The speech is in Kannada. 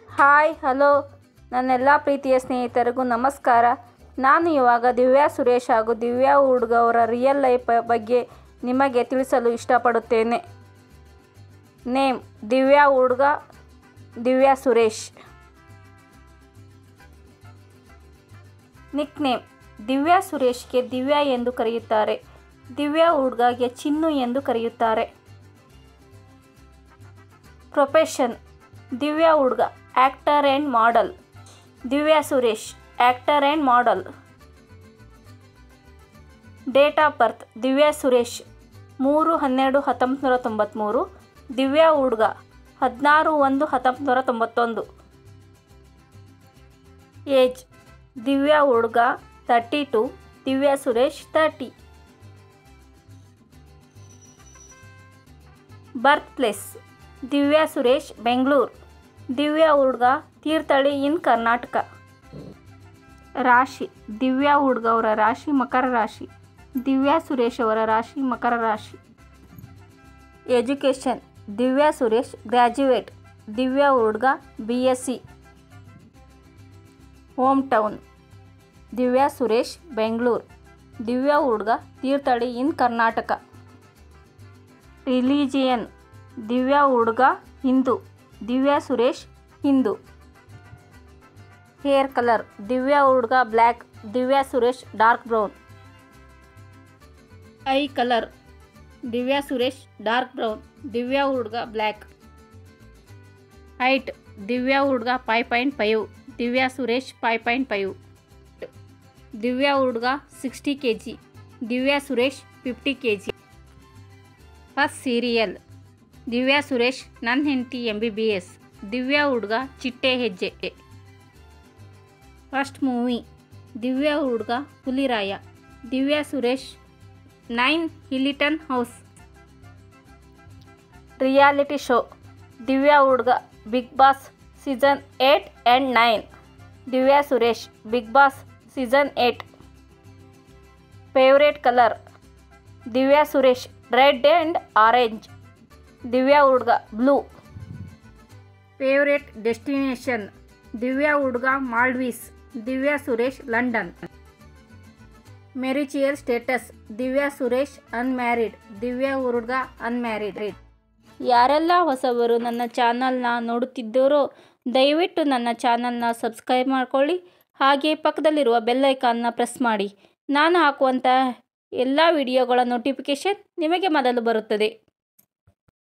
ಹಾಯ್ ಹಲೋ ನನ್ನೆಲ್ಲ ಪ್ರೀತಿಯ ಸ್ನೇಹಿತರಿಗೂ ನಮಸ್ಕಾರ ನಾನು ಇವಾಗ ದಿವ್ಯಾ ಸುರೇಶ್ ಹಾಗೂ ದಿವ್ಯಾ ಹುಡ್ಗ ಅವರ ರಿಯಲ್ ಲೈಫ್ ಬಗ್ಗೆ ನಿಮಗೆ ತಿಳಿಸಲು ಇಷ್ಟಪಡುತ್ತೇನೆ name Divya Uruduga Divya Suresh nick name Divya ಸುರೇಶ್ಗೆ ದಿವ್ಯಾ ಎಂದು ಕರೆಯುತ್ತಾರೆ ದಿವ್ಯಾ ಹುಡ್ಗಗೆ ಚಿನ್ನು ಎಂದು ಕರೆಯುತ್ತಾರೆ profession Divya Uruduga actor and model Divya Suresh actor and model date of birth Divya Suresh ಮೂರು ಹನ್ನೆರಡು ಹತ್ತೊಂಬತ್ತು ನೂರ ತೊಂಬತ್ತ್ಮೂರು ದಿವ್ಯಾ ಹುಡ್ಗ ಹದಿನಾರು ಒಂದು ಹತ್ತೊಂಬತ್ತು ನೂರ ತೊಂಬತ್ತೊಂದು age Divya Uruduga thirty two Divya Suresh thirty birth place Divya Suresh Bengaluru Divya Uruduga Thirthahalli in Karnataka ರಾಶಿ ದಿವ್ಯಾ ಹುಡ್ಗ ಅವರ ರಾಶಿ ಮಕರ ರಾಶಿ ದಿವ್ಯಾ ಸುರೇಶ್ ಅವರ ರಾಶಿ ಮಕರ ರಾಶಿ education Divya Suresh graduate Divya Uruduga B S C home town Divya Suresh Bengaluru Divya Uruduga Thirthahalli in Karnataka religion Divya Uruduga Hindu Divya Suresh Hindu hair colour Divya Uruduga black Divya Suresh dark brown eye colour Divya Suresh dark brown Divya Uruduga black height Divya Uruduga five point five Divya Suresh five point five Divya Uruduga sixty K G Divya Suresh fifty K G first serial Divya Suresh ನನ್ನ ಹೆಂಡತಿ M B B S Divya Uruduga Chitte Hejje first movie Divya Uruduga Huliraya Divya Suresh nine ಹಿಲಿಟನ್ house reality show Divya Uruduga Bigg Boss season eight and nine Divya Suresh Bigg Boss season eight favourite colour Divya Suresh red and orange Divya Uruduga blue favourite destination Divya Uruduga Maldives Divya Suresh London marital status Divya Suresh unmarried Divya Uruduga unmarried ಯಾರೆಲ್ಲ ಹೊಸಬರು ನನ್ನ ಚಾನಲ್ನ ನೋಡುತ್ತಿದ್ದರೋ ದಯವಿಟ್ಟು ನನ್ನ ಚಾನಲ್ನ ಸಬ್ಸ್ಕ್ರೈಬ್ ಮಾಡ್ಕೊಳ್ಳಿ ಹಾಗೆ ಪಕ್ಕದಲ್ಲಿರುವ ಬೆಲ್ ಐಕಾನ್ನ ಪ್ರೆಸ್ ಮಾಡಿ ನಾನು ಹಾಕುವಂಥ ಎಲ್ಲ ವಿಡಿಯೋಗಳ ನೋಟಿಫಿಕೇಷನ್ ನಿಮಗೆ ಮೊದಲು ಬರುತ್ತದೆ